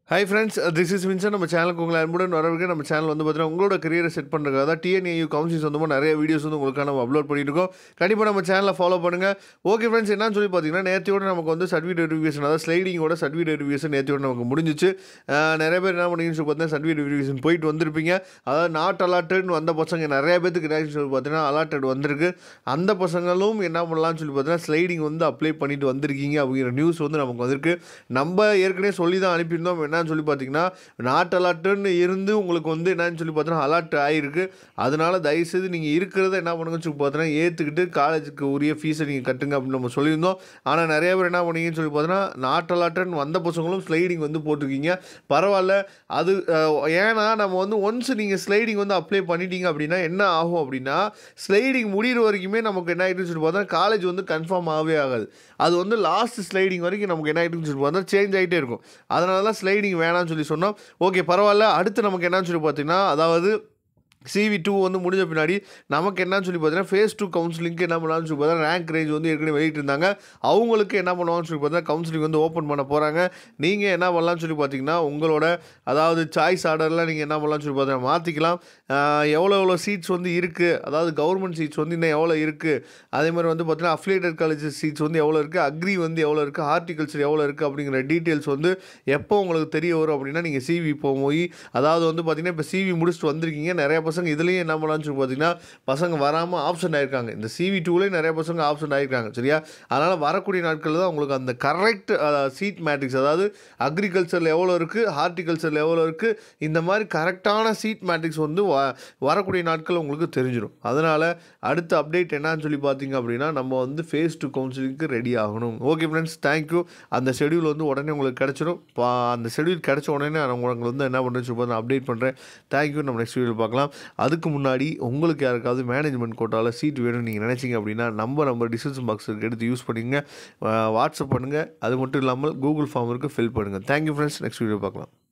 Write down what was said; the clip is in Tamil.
high friends this is Vinson நம்ம சேனலுக்கு உங்களை அன்புடன் வரவங்க நம்ம சேனல் வந்து பார்த்தீங்கன்னா உங்களோட கரியரை செட் பண்ணுறதுக்காக தான் டிஎன்ஏயு கவுன்சில் சொந்தமாக நிறைய வீடியோஸ் வந்து உங்களுக்காக நம்ம அப்லோட் பண்ணிட்டு இருக்கோம் கண்டிப்பாக நம்ம சேனலை ஃபாலோ பண்ணுங்கள் ஓகே ஃப்ரெண்ட்ஸ் என்னன்னு சொல்லி பார்த்தீங்கன்னா நேற்றையோட நமக்கு வந்து சர்டிஃபிகேட் வெரிஃபிகேஷன் அதாவது ஸ்லைடிங்கோட சர்டிஃபிகேட் வெரிஃபிகேஷன் நேற்றையோட நமக்கு முடிஞ்சிச்சு அஹ் நிறைய பேர் என்ன பண்ணீங்கன்னு சொல்லி பார்த்தீங்கன்னா சர்டிஃபிகேட் வெரிஃபிகேஷன் போயிட்டு வந்திருப்பீங்க அதாவது நாட் அலாட்டட்னு வந்த பசங்க நிறைய பேத்துக்கு என்ன சொல்லி பார்த்தீங்கன்னா அலாட்டட் வந்திருக்கு அந்த பசங்களும் என்ன பண்ணலாம்னு சொல்லி பார்த்தீங்கன்னா ஸ்லைடிங் வந்து அப்ளை பண்ணிட்டு வந்திருக்கீங்க அப்படிங்கிற நியூஸ் வந்து நமக்கு வந்திருக்கு நம்ம ஏற்கனவே சொல்லி தான் அனுப்பியிருந்தோம் என்னன்னு சொல்லி பார்த்தீங்கன்னா நாட் அலாட்டுன்னு இருந்து உங்களுக்கு வந்து என்னன்னு சொல்லி பார்த்தீங்கன்னா அலாட் ஆகிருக்கு அதனால தயவுசெய்து நீங்கள் இருக்கிறத என்ன பண்ணுங்கன்னு சொல்லி பார்த்தீங்கன்னா ஏற்றுக்கிட்டு காலேஜுக்கு உரிய ஃபீஸை நீங்கள் கட்டுங்க அப்படின்னு நம்ம சொல்லியிருந்தோம் ஆனால் நிறைய பேர் என்ன பண்ணீங்கன்னு சொல்லி பார்த்தீங்கன்னா நாட் அலாட்டுன்னு வந்த பசங்களும் ஸ்லைடிங் வந்து போட்டிருக்கீங்க பரவாயில்ல அது அஹ், ஏன்னா நம்ம வந்து ஒன்ஸ் நீங்கள் ஸ்லைடிங் வந்து அப்ளை பண்ணிட்டீங்க அப்படின்னா என்ன ஆகும் அப்படின்னா ஸ்லைடிங் முடிகிற வரைக்குமே நமக்கு என்ன ஆகிட்டுன்னு சொல்லி பார்த்தா காலேஜ் வந்து கன்ஃபார்ம் ஆகவே ஆகாது அது வந்து லாஸ்ட் ஸ்லைடிங் வரைக்கும் நமக்கு என்ன ஆகிட்டுன்னு சொல்லி பார்த்தா சேஞ்ச் ஆகிட்டே இருக்கும் அதனால தான் ஸ்லைடிங் வேணாம்னு சொல்லி சொன்னோம் ஓகே பரவாயில்ல அடுத்து நமக்கு என்னன்னு சொல்லி பார்த்தீங்கன்னா அதாவது சிவி டூ வந்து முடிஞ்ச பின்னாடி நமக்கு என்னன்னு சொல்லி பார்த்தீங்கன்னா ஃபேஸ் டூ கவுன்சிலிங்க்கு என்ன பண்ணலாம்னு சொல்லி பார்த்தா ரேங்க் ரேஞ்ச் வந்து ஏற்கனவே வெளியிட்டு இருந்தாங்க அவங்களுக்கு என்ன பண்ணுவாங்கன்னு சொல்லி பார்த்தா கவுன்சிலிங் வந்து ஓப்பன் பண்ண போகிறாங்க நீங்கள் என்ன பண்ணலாம்னு சொல்லி பார்த்தீங்கன்னா உங்களோட அதாவது சாய்ஸ் ஆர்டரில் நீங்கள் என்ன பண்ணலாம்னு சொல்லி பார்த்தீங்கன்னா மாற்றிக்கலாம் எவ்வளோ எவ்வளோ சீட்ஸ் வந்து இருக்குது அதாவது கவர்மெண்ட் சீட்ஸ் வந்து இன்னும் எவ்வளோ இருக்குது அதே மாதிரி வந்து பார்த்தீங்கன்னா அஃபிலியேட்டட் காலேஜ் சீட்ஸ் வந்து எவ்வளோ இருக்குது அக்ரி வந்து எவ்வளோ இருக்குது ஹார்டிகல்ச்சர் எவ்வளோ இருக்குது அப்படிங்கிற டீட்டெயில்ஸ் வந்து எப்போ உங்களுக்கு தெரிய வரும் அப்படின்னா நீங்கள் சிவி போய் அதாவது வந்து பார்த்தீங்கன்னா இப்போ சிவி முடிச்சுட்டு வந்திருக்கீங்க நிறைய பசங்க இதுலேயும் என்ன பண்ணலாம்னு சொல்லி பார்த்தீங்கன்னா பசங்க வராமல் ஆப்ஷன் ஆயிருக்காங்க இந்த சிவி டூலேயும் நிறைய பசங்க ஆப்ஷன் ஆயிருக்காங்க சரியா அதனால் வரக்கூடிய நாட்களில் தான் உங்களுக்கு அந்த கரெக்ட் சீட் மேட்ரிக்ஸ் அதாவது அக்ரிகல்ச்சரில் எவ்வளோ இருக்குது ஹார்டிகல்ச்சரில் எவ்வளோ இருக்குது இந்த மாதிரி கரெக்டான சீட் மேட்ரிக்ஸ் வந்து வ வரக்கூடிய நாட்கள் உங்களுக்கு தெரிஞ்சிடும் அதனால் அடுத்த அப்டேட் என்னன்னு சொல்லி பார்த்தீங்க அப்படின்னா நம்ம வந்து ஃபேஸ் டூ கவுன்சிலிங்க்கு ரெடி ஆகணும் ஓகே ஃப்ரெண்ட்ஸ் தேங்க்யூ அந்த ஷெடியூல் வந்து உடனே உங்களுக்கு கிடச்சிடும் பா அந்த ஷெடியூல் கிடச்ச உடனே நான் உங்களுக்கு வந்து என்ன பண்ணுறேன்னு சொல்லி நான் அப்டேட் பண்ணுறேன் தேங்க்யூ நம்ம நெக்ஸ்ட் வீடியோ பார்க்கலாம் அதுக்கு முன்னாடி உங்களுக்கு யாருக்காவது மேனேஜ்மெண்ட் கோட்டாவில் சீட் வேணும்னு நீங்கள் நினச்சிங்க அப்படின்னா நம்ம நம்ம டிசிஷன் பாக்ஸ் எடுத்து யூஸ் பண்ணிங்க வாட்ஸ்அப் பண்ணுங்கள் அது மட்டும் இல்லாமல் கூகுள் ஃபார்ம் இருக்குது ஃபில் பண்ணுங்கள் தேங்க்யூ ஃப்ரெண்ட்ஸ் நெக்ஸ்ட் வீடியோ பார்க்கலாம்